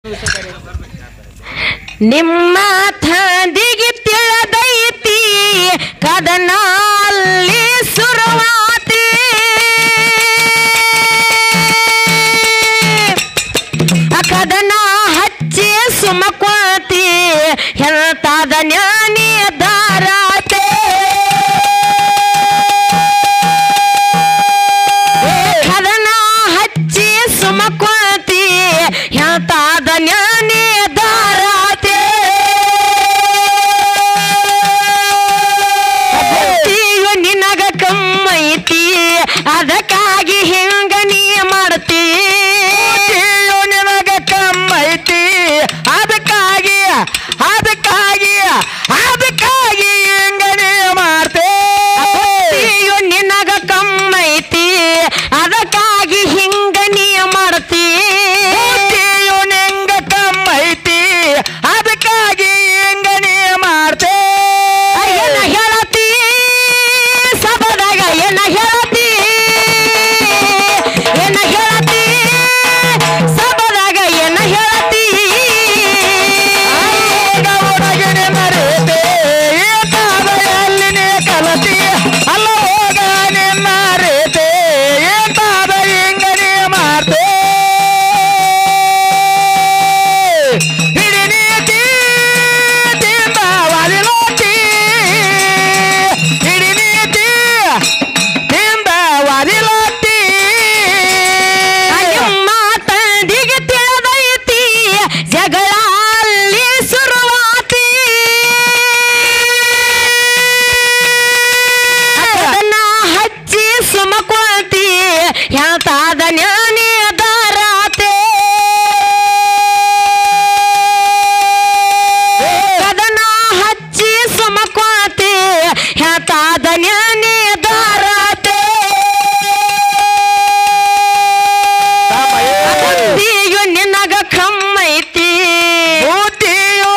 ನಿಮ್ಮ ತಂದಿಗೆ ತಿಳಿದೈತಿ ಕದನ ಅಲ್ಲಿ ಸುರುವಾತಿ ಆ ಕದನ ಹಚ್ಚಿ ಸುಮಕೋತಿ ಹೇಳ್ತಾದ ಜ್ಞಾನಿ ದಾರಾತೆ ಕದನ ಹಚ್ಚಿ ಸುಮಕೋತಿ ಹೇಳ್ತಾದ ಜ್ಞಾನಿ ದಾರಾತೆ ಭಕ್ತಿಯು ನಿನಗ ಕಮ್ಮೈತಿ ಅದಕ್ಕಾಗಿ ಹಿಂಗ ನೀ ಮಾಡ್ತಿ ಭಕ್ತಿಯು ನಿನಗ ಕಮ್ಮೈತಿ ಅದಕ್ಕಾಗಿ ಅದಕ್ಕಾಗಿ ಅದಕ್ಕಾಗಿ ಹಿಂಗನೇ ಮಾಡ್ತೇ ಭಕ್ತಿಯು ನಿನಗ ಕಮ್ಮೈತಿ ಅದಕ್ಕಾಗಿ ಹಿಂಗ ನೀ ಮಾಡ್ತಿ ಭಕ್ತಿಯು ನಿಂಗ ಕಮ್ಮೈತಿ ಅದಕ್ಕಾಗಿ ಹಿಂಗನೇ ಮಾಡ್ತೇ ಏನ ಹೇಳತಿ ಸಬದಾಗ ಏನ ಹೇಳತಿ ಏನ ಹೇಳತಿ ಸಬದಾಗ ಏನ ಹೇಳತಿ ಅಲ್ಲೋಗ ಒಳಗಡೆ ಮರೆತೆ ಏಕಾದಯಲ್ಲಿನೇ ಕಲತಿ ಅಲ್ಲ ಹೋಗ ನಿನ್ನ ರೇತೆ ಏಕಾದ ಹಿಂಗನೇ ಮಾಡ್ತೆ ಹಿಡಿ ನೀತಿ ತಿಂದ ವಾಲಿಲೋಟಿ ಹಿಡಿ ನೀತಿ ತಿಂದ ವಾಲಿಲೋಟಿ ನಿಮ್ಮ ತಂದಿಗೆ ತಿಳಿದೈತಿ ಜಗಳ ಅಲ್ಲಿ ಶುರುವಾತಿ ಅದನ್ನ ಹಚ್ಚಿ ಸುಮಕೊಳ್ತಿ ಹೇಳ್ತಾದ ಜ್ಞಾನಿ ದಾರಾತೆ ಅದನ್ನ ಹಚ್ಚಿ ಸುಮಕೊಳ್ತಿ ಹೇಳ್ತಾದ ಜ್ಞಾನಿ ದಾರಾತೆ ಭಕ್ತಿಯು ನಿನಗ ಕಮ್ಮೈತಿ ಬುದ್ಧಿಯು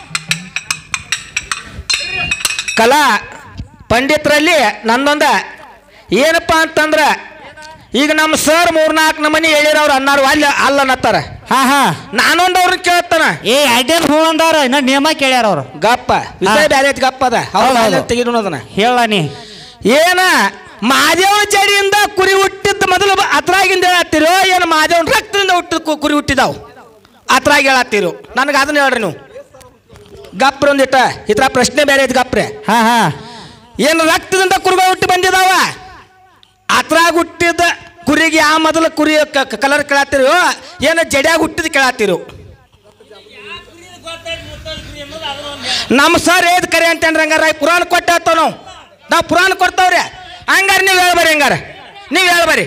ಕಲಾ ಪಂಡಿತರಲ್ಲಿ ನಂದೊಂದ ಏನಪ್ಪಾ ಅಂತಂದ್ರ ಈಗ ನಮ್ಮ ಸರ್ ಮೂರ್ನಾಲ್ಕು ನಮನಿ ಹೇಳಿರವ್ರು ಅನ್ನಾರು ಅಲ್ಲಿ ಅಲ್ಲನತ್ತಾರ ಹಾ ಹಾ ನಾನೊಂದು ಅವ್ರನ್ನ ಕೇಳ್ತಾನ ಏ ಐಡಿಯಲ್ ಹೂ ಅಂದಾರ ಇನ್ನ ನಿಯಮ ಕೇಳ್ಯಾರ ಅವ್ರು ಗಪ್ಪ ವಿಷಯ ಬ್ಯಾರೆ ಐತಿ ಗಪ್ಪ ಅದ ಹೌದು, ಹೌದು. ತೆಗಿದು ಅದನ್ನ ಹೇಳ ನೀ ಏನ ಮಾದೇವ ಜಡಿಯಿಂದ ಕುರಿ ಹುಟ್ಟಿದ್ದ ಮೊದಲು ಬ- ಅತ್ರಾಗಿಂದ ಹೇಳತ್ತೀರೋ ಏನು ಮಾದೇವನ ರಕ್ತದಿಂದ ಹುಟ್ಟಿದ ಕು- ಕುರಿ ಹುಟ್ಟಿದಾವ್ ಅತ್ರಾಗಿ ಹೇಳತ್ತೀರು ನನಗೆ ಅದನ್ನ ಹೇಳ್ರಿ ನೀವು ಗಪ್ರ ಒಂದಿಟ್ಟ ಈ ಥರ ಪ್ರಶ್ನೆ ಬೇರೆ ಐತಿ ಗಪ್ರೆ ಹಾ ಹಾ ಏನು ರಕ್ತದಿಂದ ಕುರಿಗಳು ಹುಟ್ಟಿ ಬಂದಿದಾವ ಅತ್ರಾಗ ಹುಟ್ಟಿದ ಕುರಿಗೆ ಆ ಮೊದಲು ಕುರಿ ಕಲರ್ ಕೇಳತ್ತೀರು ಏನು ಜಡ್ಯಾಗ ಹುಟ್ಟಿದ ಕೇಳತ್ತೀರು ನಮ್ಮ ಸರ್ ಏದ್ ಕರೆ ಅಂತೇನ್ರಿ ಹಂಗಾರ ಈ ಪುರಾಣ ಕೊಟ್ಟ ಹೇಳ್ತಾವ ನಾವು ನಾವು ಪುರಾಣ ಕೊಡ್ತಾವ್ರಿ ಹಂಗಾರ ನೀವು ಹೇಳ್ಬರಿ ಹಂಗಾರ ನೀವು ಹೇಳ್ಬರಿ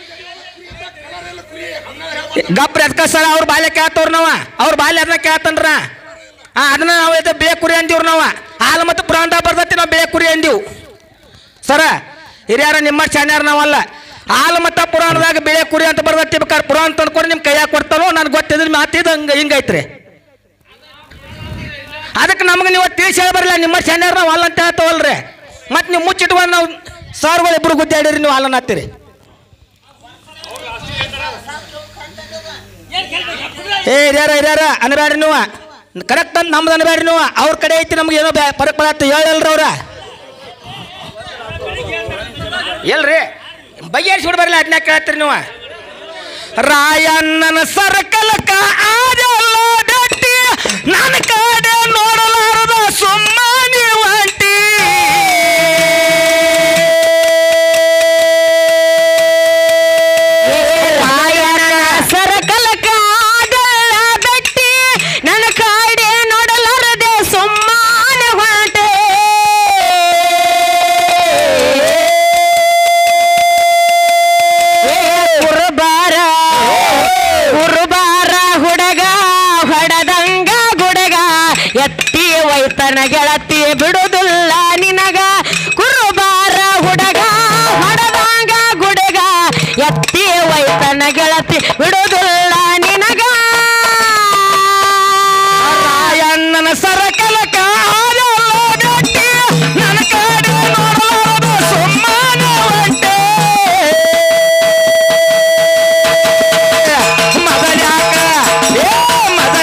ಗಪ್ರ ಎದ್ಕ ಸರ್ ಅವ್ರ ಬಾಲ್ಯ ಕೇಳ್ತವ್ರ ನಾವ ಅವ್ರ ಬಾಲ್ಯ ಅದನ್ನ ಕೇಳ್ತನ್ರ ಹಾ ಅದನ್ನ ನಾವು ಇದು ಬೇ ಕುರಿ ಅಂದಿವ್ರು ನಾವು ಹಾಲು ಮತ್ತು ಪುರಾಣದಾಗ ಬರ್ತೈತಿ ನಾವು ಬೇ ಕುರಿ ಅಂದಿವು ಸರ ಹಿರಿಯರ ನಿಮ್ಮ ಶಾನ್ಯಾರ ನಾವಲ್ಲ ಹಾಲು ಮತ್ತು ಪುರಾಣದಾಗ ಬೆಳೆ ಕುರಿ ಅಂತ ಬರ್ತೈತಿ ಬೇಕಾದ್ರೆ ಪುರಾಣ ತಂದ್ಕೊಂಡು ನಿಮ್ಮ ಕೈಯಾಗ ಕೊಡ್ತಾನೋ ನನಗೆ ಗೊತ್ತಿದ್ರೆ ಮಾತಿದ್ದು ಹಂಗೆ ಹಿಂಗೈತ್ರಿ ಅದಕ್ಕೆ ನಮಗೆ ನೀವು ತಿಳಿಸಿ ಬರಲ್ಲ ನಿಮ್ಮ ಶಾನ್ಯಾರ ನಾವು ಅಲ್ಲ ಅಂತ ಹೇಳ್ತಾವಲ್ರಿ ಮತ್ತು ನೀವು ಮುಚ್ಚಿಟ್ಕೊಂಡು ನಾವು ಸಾರ್ಗಳು ಇಬ್ರು ಗುದ್ದಾಡಿರಿ ನೀವು ಅಲ್ಲನ್ನ ಹತ್ತೀರಿ ಏ ಹಿರಿಯರ ಹಿರಿಯರ ಅನ್ಬೇಡ್ರಿ ನೀವು ಕರೆಕ್ಟ್ ಅಂತ ನಮ್ದು ಅನ್ಬೇಡ್ರಿ ನೀವು ಅವ್ರ ಕಡೆ ಐತಿ ನಮ್ಗೆ ಏನೋ ಬ್ಯಾ ಪರಕ್ ಬರತ್ತೆ ಹೇಳಲ್ರಿ ಅವ್ರ ಎಲ್ರಿ ಬಗೆಹರಿಸಿ ಬಿಡ್ಬರ್ಲಿ ಅದನ್ನ ಕೇಳ್ತೀರಿ ನೀವು ರಾಯಣ್ಣನ ಸರ್ಕಲಕ ಆದಲ್ಲ ದಟ್ಟಿ ನನ್ನ ಕಡೆ ನೋಡಲಾರದ ಸುಮ್ಮನೆ ಒಂಟಿ ರಾಯನ ಸರಕಲಕ ಆಗಲ್ಲ ಬೆಟ್ಟಿ ನನ್ನ ಕಾಡೆ ನೋಡಲಾರದೆ ಸುಮ್ಮಾನ ಹೊಂಟೆ ಕುರುಬಾರ ಕುರುಬಾರ ಹುಡಗ ಹೊಡದಂಗ ಗುಡಗ ಎತ್ತಿ ವೈತನ ಗೆಳತಿ ಬಿಡುದಿಲ್ಲ ನಿನಗ ಕುರುಬಾರ ಹುಡಗ ಹೊಡದಂಗ ಗುಡಗ ಎತ್ತಿ ವೈತನ ಗೆಳತಿ ಬಿಡುದಿಲ್ಲ ನಿನಗ ರಾಯಣ್ಣನ ಸರಕಲಕ ಆದಲ್ಲ ದಟ್ಟಿ ನನ್ನ ಕಡೆ ನೋಡಲಾರದ ಸುಮ್ಮನೆ ಒಂಟಿ ಮೊದಲ್ಯಾಕ ಏ ಮೊದಲ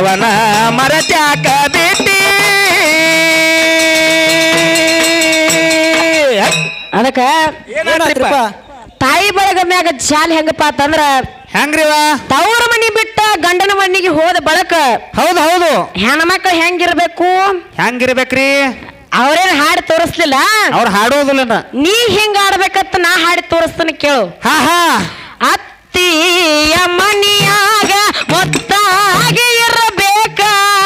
ದೇವನ ಮರತ್ಯಾಕ ಬಿಟ್ಟಿ ಅದಕ್ಕ ಏನಾತ್ರಿಪ್ಪ ತಾಯಿ ಬಳಗ ಮ್ಯಾಗ ಶಾಲೆ ಹೆಂಗಪ್ಪ ಅಂತಂದ್ರ ಹೆಂಗ್ರಿವ ತವ್ರ ಮನಿ ಬಿಟ್ಟ ಗಂಡನ ಮನಿಗೆ ಹೋದ ಬಳಕ ಹೌದು ಹೌದು ಹೆಣ್ಮಕ್ಳು ಹೆಂಗಿರ್ಬೇಕು ಹೆಂಗಿರ್ಬೇಕ್ರಿ ಅವ್ರೇನ್ ಹಾಡಿ ತೋರಿಸ್ಲಿಲ್ಲ ಅವ್ರು ಹಾಡೋದಿಲ್ಲ ನೀ ಹಿಂಗ ಆಡ್ಬೇಕಂತ ನಾ ಹಾಡಿ ತೋರಿಸ್ತಾನೆ ಕೇಳು ಹಾ ಹಾ ಅತ್ತಿಯ ಮನಿಯಾಗ ಮೊತ್ತಾಗಿ ಇರಬೇಕ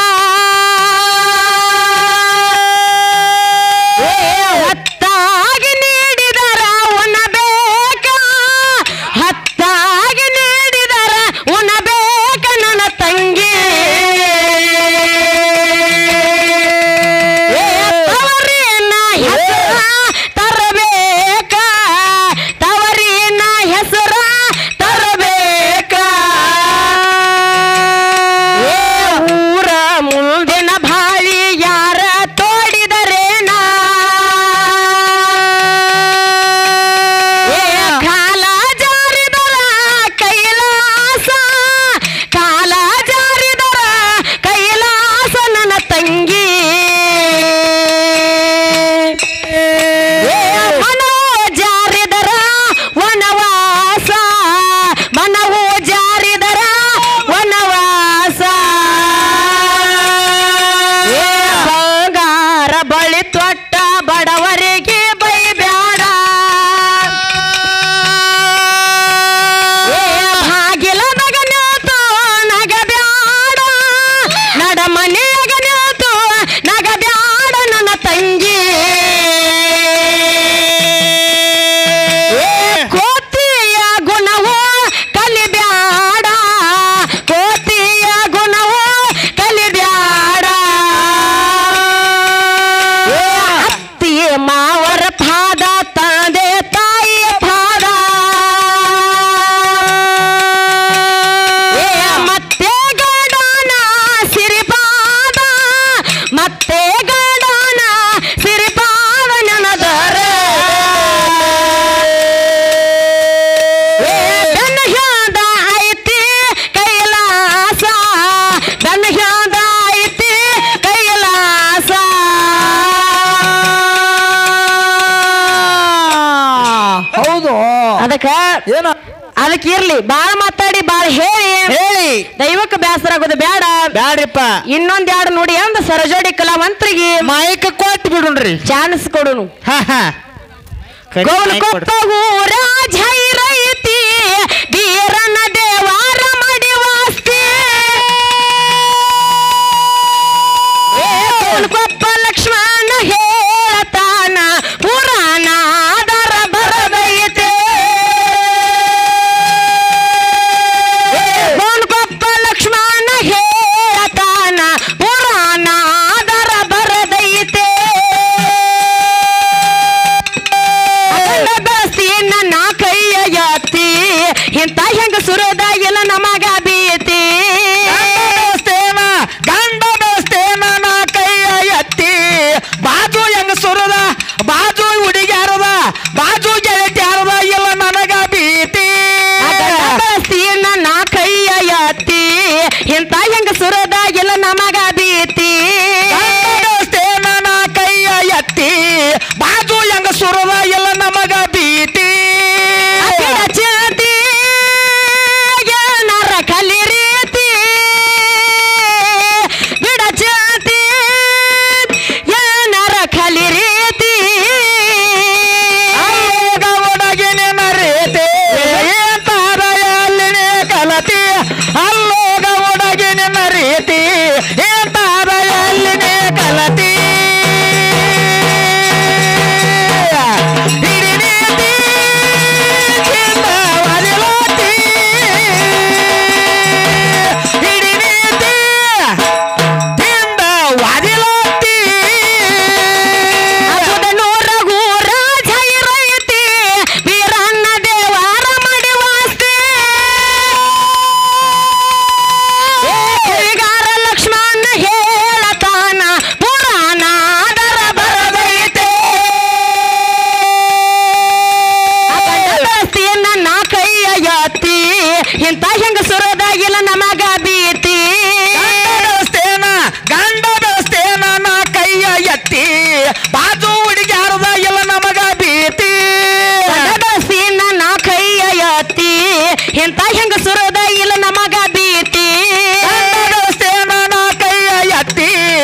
ಏ ಹೊತ್ತಾಗಿ ನೀಡಿದರ ಉಣಬೇಕ ಹತ್ತಾಗಿ ನೀಡಿದರ ಉಣಬೇಕ ನನ್ನ ತಂಗಿ ಏ ತವರಿನ ಹೆಸರ ತರಬೇಕ ತವರಿನ ಹೆಸರ ತರಬೇಕ ಏ ಊರ ಮುಂದಿನ ಬಾವಿ ಯಾರ ತೋಡಿದರೇನ ಏ ಕಾಲ ಜಾರಿದರ ಕೈಲಾಸ ಕಾಲ ಜಾರಿದರ ಕೈಲಾಸ ನನ್ನ ತಂಗಿ ಏ ಮನೋ ಜಾರಿದರ ವನವಾಸ ಮನವು ಜಾರಿದರ ವನವಾಸ ಏ ಬಂಗಾರ ಬಳಿ ತೊಟ್ಟ ಬಡವರಿಗೆ ಬೈಬ್ಯಾಡ ಏ ಭಾಗಿಲದಾಗ ನಿಂತು ನಗಬ್ಯಾಡ ನಡಮನೆಯಾಗ ನಿಂತು ನಗಬ್ಯಾಡ ನನ್ನ ತಂಗಿ ಏ ಕೋತಿಯ ಗುಣವು ಕಲಿಬ್ಯಾಡ ಕೋತಿಯ ಗುಣವು ಕಲಿಬ್ಯಾಡ ಏ ಅತ್ತಿ ಮಾವರ ಪಾದ ತಂದೆ ತಾಯಿಯ ಪಾದ ಏ ಮತ್ತೆ ಗಡನ ಸಿರಿಪಾದ ಮತ್ತೆ ಗಡನ ಸಿರಿಪಾದ ನನದರ ಏ ಬೆನ್ನಹ್ಯಾದ ಐತಿ ಕೈಲಾಸ ಬೆನ್ನಹ್ಯಾದ ಐತಿ ಕೈಲಾಸ ಹೌದು ಅದಕ್ಕ ಏನ ಅದಕ್ಕೆ ಇರ್ಲಿ ಬಾಳ ಮಾತಾಡಿ ಬಾಳ ಹೇಳಿ ಹೇಳಿ ದೈವಕ್ಕೆ ಬೇಸರ ಆಗೋದು ಬೇಡ ಬ್ಯಾಡ್ರಿಪ್ಪ ಇನ್ನೊಂದ್ ಎರಡು ನೋಡಿ ಅಂದ ಸರಜೋಡಿ ಕಲಾವಂತರಿಗೆ ಮೈಕ್ ಕೊಟ್ಟು ಬಿಡುನ್ರಿ ಚಾನ್ಸ್ ಕೊಡುನು ಹಾ ಹಾ ಕರಿ mic ಕೊಡ್ರಿ. ಗೌಲಕೊಪ್ಪ ಊರ ಝೈರೈತಿ ಬೀರನ ದೇವಾರ ಮಾಡಿ ವಾಸ್ತಿ ಏ ಗೌಲಕೊಪ್ಪ ಲಕ್ಷ್ಮಣ ಹೇಳತಾನ ಪುರಾಣ ಆದರ ಬರದೈತೆ ಏ ಗೌಲಕೊಪ್ಪ ಲಕ್ಷ್ಮಣ ಹೇಳತಾನ ಪುರಾಣ ಆದರ ಬರದೈತೆ ಅಖಂಡ ಬೆಳಸ್ತಿ ನನ್ನ ಕೈಯ ಎತ್ತಿ ಇಂತ ಹೆಂಗ ಸುರದ ಇಲ್ಲ ನಮಗ ಬೀತಿ ಬೆಳೆಸ್ತೇನ ಗಂಡ ಬೆಳೆಸ್ತೇನ ನಾ ಕೈಯ ಎತ್ತಿ ಬಾಜು ಹೆಂಗ ಸುರದ ಬಾಜು ಹುಡುಗ್ಯಾರದ ಬಾಜು ಗೆಳತಿಯಾರದ ಇಲ್ಲ ನನಗ ಭೀತಿ ಅಖಂಡ ಬೆಳಸ್ತಿ ನನ್ನ ಕೈಯ ಎತ್ತಿ ಇಂತ ಹೆಂಗ ಸುರದ ಇಲ್ಲ ನಮಗ ಬೀತಿ ಗಂಡ ಬೆಳೆಸ್ತೇನ ನಾ ಕೈಯ ಎತ್ತಿ ಬಾಜು ಹೆಂಗ ಸುರದ ಇಲ್ಲ ನಮಗ ಭೀತಿ ಅಖಂಡ ಜಾತಿ ಏನಾರ ಕಲಿ ರೀತಿ ಬಿಡ ಜಾತಿ ಏನಾರ ಕಲಿ ರೀತಿ ಅಲ್ಲೋಗ ಒಡಗಿನ ರೀತಿ ಏತಾರ ಎಲ್ಲಿನೇ ಕಲತಿ ಅಲ್ಲೋಗ ಒಡಗಿನ ರೀತಿ ಏತಾರ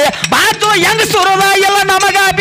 ಬಾತು ಹೆಂಗ್ ಸುರದ ಇಲ್ಲ ನಮಗ